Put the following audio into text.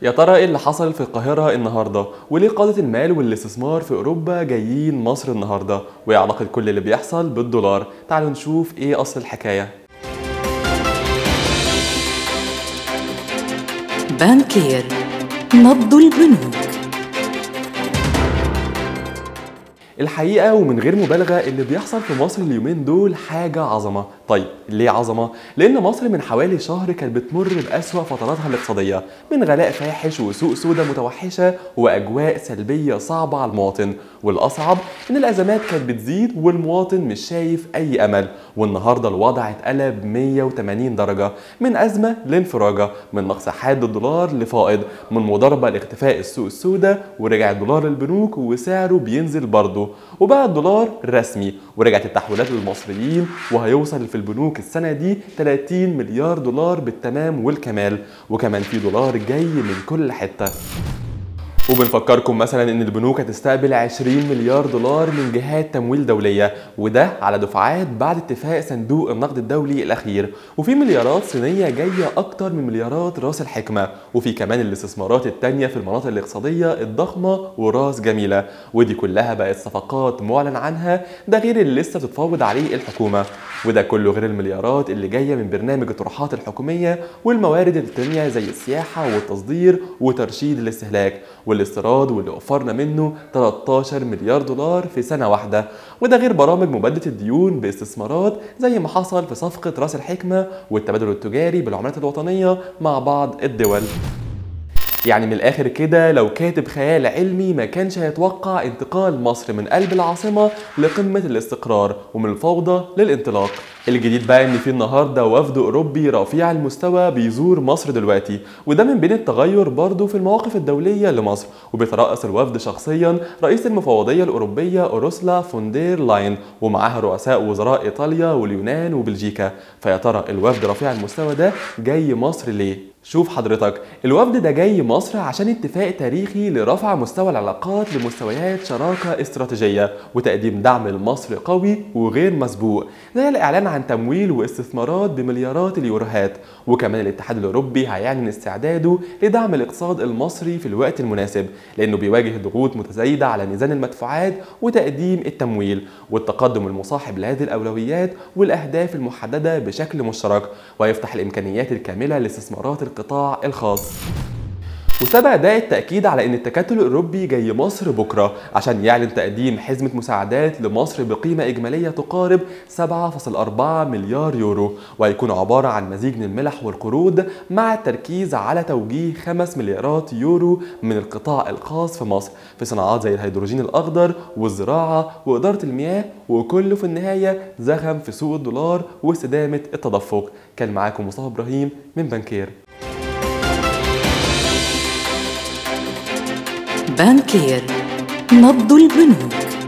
يا ترى ايه اللي حصل في القاهرة النهاردة؟ وليه قادة المال والاستثمار في أوروبا جايين مصر النهاردة؟ وإيه علاقة كل اللي بيحصل بالدولار؟ تعالوا نشوف ايه أصل الحكاية بانكير نبض البنوك الحقيقة ومن غير مبالغة اللي بيحصل في مصر اليومين دول حاجة عظمة طيب ليه عظمة؟ لأن مصر من حوالي شهر كانت بتمر بأسوأ فتراتها الاقتصادية من غلاء فاحش وسوق سودة متوحشة وأجواء سلبية صعبة على المواطن والأصعب إن الأزمات كانت بتزيد والمواطن مش شايف أي أمل والنهاردة الوضع اتقلب 180 درجة من أزمة لانفراجة من نقص حاد الدولار لفائض من مضاربة لاختفاء السوق السوداء ورجع الدولار للبنوك وسعره بينزل برضه وبقى الدولار رسمي ورجعت التحويلات للمصريين وهيوصل في البنوك السنة دي 30 مليار دولار بالتمام والكمال وكمان في دولار جاي من كل حتة وبنفكركم مثلا ان البنوك هتستقبل 20 مليار دولار من جهات تمويل دوليه وده على دفعات بعد اتفاق صندوق النقد الدولي الاخير وفي مليارات صينيه جايه اكتر من مليارات راس الحكمه وفي كمان الاستثمارات التانيه في المناطق الاقتصاديه الضخمه وراس جميله ودي كلها بقت صفقات معلن عنها ده غير اللي لسه بتتفاوض عليه الحكومه وده كله غير المليارات اللي جايه من برنامج الطروحات الحكوميه والموارد التانيه زي السياحه والتصدير وترشيد الاستهلاك والاستيراد واللي وفرنا منه 13 مليار دولار في سنة واحدة وده غير برامج مبادلة الديون باستثمارات زي ما حصل في صفقة راس الحكمة والتبادل التجاري بالعملات الوطنية مع بعض الدول يعني من الاخر كده لو كاتب خيال علمي ما كانش هيتوقع انتقال مصر من قلب العاصمه لقمه الاستقرار ومن الفوضى للانطلاق الجديد بقى ان في النهارده وفد اوروبي رفيع المستوى بيزور مصر دلوقتي وده من بين التغير برضه في المواقف الدوليه لمصر وبيترأس الوفد شخصيا رئيس المفوضيه الاوروبيه اورسلا فوندير لاين ومعاها رؤساء وزراء ايطاليا واليونان وبلجيكا فيا ترى الوفد رفيع المستوى ده جاي مصر ليه شوف حضرتك الوفد ده جاي مصر عشان اتفاق تاريخي لرفع مستوى العلاقات لمستويات شراكة استراتيجية وتقديم دعم لمصر قوي وغير مسبوق زي الإعلان عن تمويل واستثمارات بمليارات اليوروهات وكمان الاتحاد الأوروبي هيعلن استعداده لدعم الاقتصاد المصري في الوقت المناسب لأنه بيواجه ضغوط متزايدة على ميزان المدفوعات وتقديم التمويل والتقدم المصاحب لهذه الأولويات والأهداف المحددة بشكل مشترك ويفتح الإمكانيات الكاملة لاستثمارات القطاع الخاص وسبق ده التأكيد على أن التكتل الأوروبي جاي مصر بكرة عشان يعلن تقديم حزمة مساعدات لمصر بقيمة إجمالية تقارب 7.4 مليار يورو وهيكون عبارة عن مزيج من الملح والقروض مع التركيز على توجيه 5 مليارات يورو من القطاع الخاص في مصر في صناعات زي الهيدروجين الأخضر والزراعة وإدارة المياه وكله في النهاية زخم في سوق الدولار واستدامة التدفق كان معاكم مصطفى إبراهيم من بنكير بانكير نبض البنوك